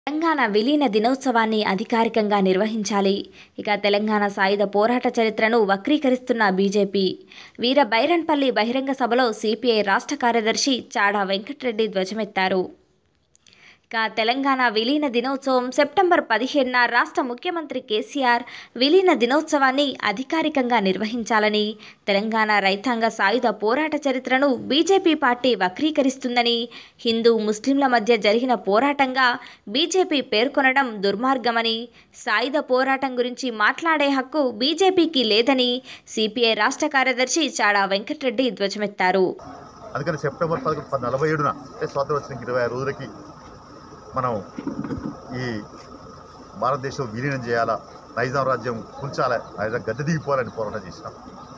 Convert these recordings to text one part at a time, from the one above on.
తెలంగాణ విలీన దినోత్సవాన్ని అధికారికంగా నిర్వహించాలి ఇక తెలంగాణ సాయుధ పోరాట చరిత్రను వక్రీకరిస్తున్న బీజేపీ వీర బైరన్పల్లి బహిరంగ సభలో సిపిఐ రాష్ట్ర కార్యదర్శి చాడా వెంకటరెడ్డి ధ్వజమెత్తారు ఇక తెలంగాణ విలీన దినోత్సవం సెప్టెంబర్ పదిహేడున రాష్ట్ర ముఖ్యమంత్రి కేసీఆర్ విలీన దినోత్సవాన్ని అధికారికంగా నిర్వహించాలని తెలంగాణ రైతాంగ సాయుధ పోరాట చరిత్రను బీజేపీ పార్టీ వక్రీకరిస్తుందని హిందూ ముస్లింల మధ్య జరిగిన పోరాటంగా బీజేపీ పేర్కొనడం దుర్మార్గమని సాయుధ పోరాటం గురించి మాట్లాడే హక్కు బీజేపీకి లేదని సిపిఐ రాష్ట్ర కార్యదర్శి చాడా వెంకటరెడ్డి ధ్వజమెత్తారు అందుకని సెప్టెంబర్ పదకొండు నలభై ఏడున అంటే స్వాతంత్రం వచ్చిన ఇరవై ఆరు రోజులకి మనం ఈ భారతదేశం విలీనం చేయాలా నైజాం రాజ్యం కూల్చాలా నైజాం గద్దె దిగిపోవాలని పోరాటం చేసినాం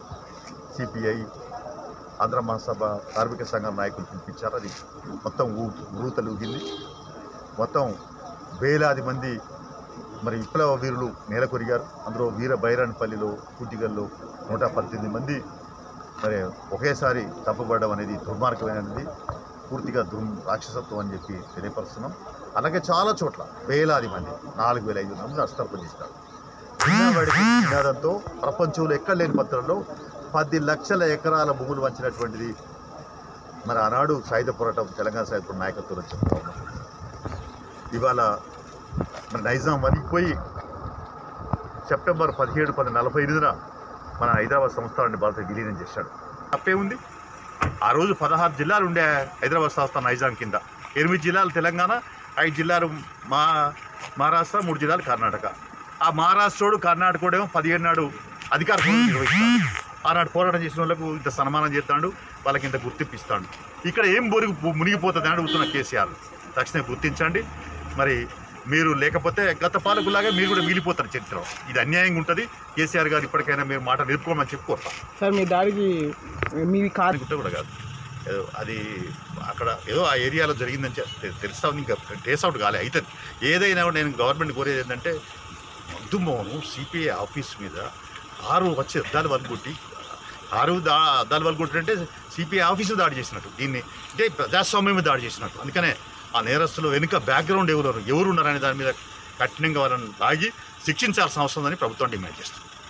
సిపిఐ ఆంధ్ర మహాసభ కార్మిక సంఘం నాయకులు పిలిపించారు అది మొత్తం ఊ ఊతలు ఊగింది మొత్తం వేలాది మంది మరి విప్లవ వీరులు నేలకొరిగారు అందులో వీర బైరాన్పల్లిలో కూటిగల్లో నూట పద్దెనిమిది మంది మరి ఒకేసారి తప్పబడడం అనేది దుర్మార్గమైనది పూర్తిగా దుర్ రాక్షసత్వం అని చెప్పి తెలియపరుస్తున్నాం అలాగే చాలా చోట్ల వేలాది మంది నాలుగు వేల ఐదు మంది అస్తర్పణ చేస్తారు చిన్నవాడికి నినాదంతో ప్రపంచంలో ఎక్కడ లేని పత్రంలో పది లక్షల ఎకరాల భూములు వంచినటువంటిది మరి ఆనాడు సాయుధ పోరాటం తెలంగాణ సాయుధ పోరాట నాయకత్వంలో చెప్తా ఉన్నాం ఇవాళ మరి నైజాం వణికిపోయి సెప్టెంబర్ పదిహేడు పది నలభై ఎనిమిదిన మన హైదరాబాద్ సంస్థానాన్ని భారత విలీనం చేశాడు తప్పే ఉంది ఆ రోజు పదహారు జిల్లాలు ఉండే హైదరాబాద్ సంస్థానం నైజాం కింద ఎనిమిది జిల్లాలు తెలంగాణ ఐదు జిల్లాలు మా మహారాష్ట్ర మూడు జిల్లాలు కర్ణాటక ఆ మహారాష్ట్రోడు కర్ణాటకోడేమో పదిహేడు నాడు అధికార పోరాటం నిర్వహిస్తాడు ఆనాడు పోరాటం చేసిన వాళ్ళకు ఇంత సన్మానం చేస్తాడు వాళ్ళకి ఇంత గుర్తింపు ఇస్తాడు ఇక్కడ ఏం బొరుగు మునిగిపోతుంది అని అడుగుతున్న కేసీఆర్ తక్షణమే గుర్తించండి మరి మీరు లేకపోతే గత పాలకులాగా మీరు కూడా మిగిలిపోతారు చరిత్ర ఇది అన్యాయంగా ఉంటుంది కేసీఆర్ గారు ఇప్పటికైనా మీరు మాట నిలుపుకోమని చెప్పుకోతాం సార్ మీ దాడికి మీ కార్ అనుకుంటే కూడా కాదు ఏదో అది అక్కడ ఏదో ఆ ఏరియాలో జరిగిందని చె- తె- తెలుస్తా ఉంది ఇంకా ట్రేస్ అవుట్ కాలే అయితే ఏదైనా కూడా నేను గవర్నమెంట్ కోరేది ఏంటంటే మద్దుమోహను సిపిఐ ఆఫీస్ మీద కారు వచ్చి అద్దాలు వలుగుట్టి కారు దా అద్దాలు వలుగుంటుంటే సిపిఐ ఆఫీసు దాడి చేసినట్టు దీన్ని అంటే ప్రజాస్వామ్యం మీద దాడి చేసినట్టు అందుకనే ఆ నేరస్తులు వెనుక బ్యాక్గ్రౌండ్ ఎవరు ఎవరు ఉన్నారనే దాని మీద కఠినంగా వాళ్ళని లాగి శిక్షించాల్సిన అవసరం ఉందని ప్రభుత్వం డిమాండ్ చేస్తుంది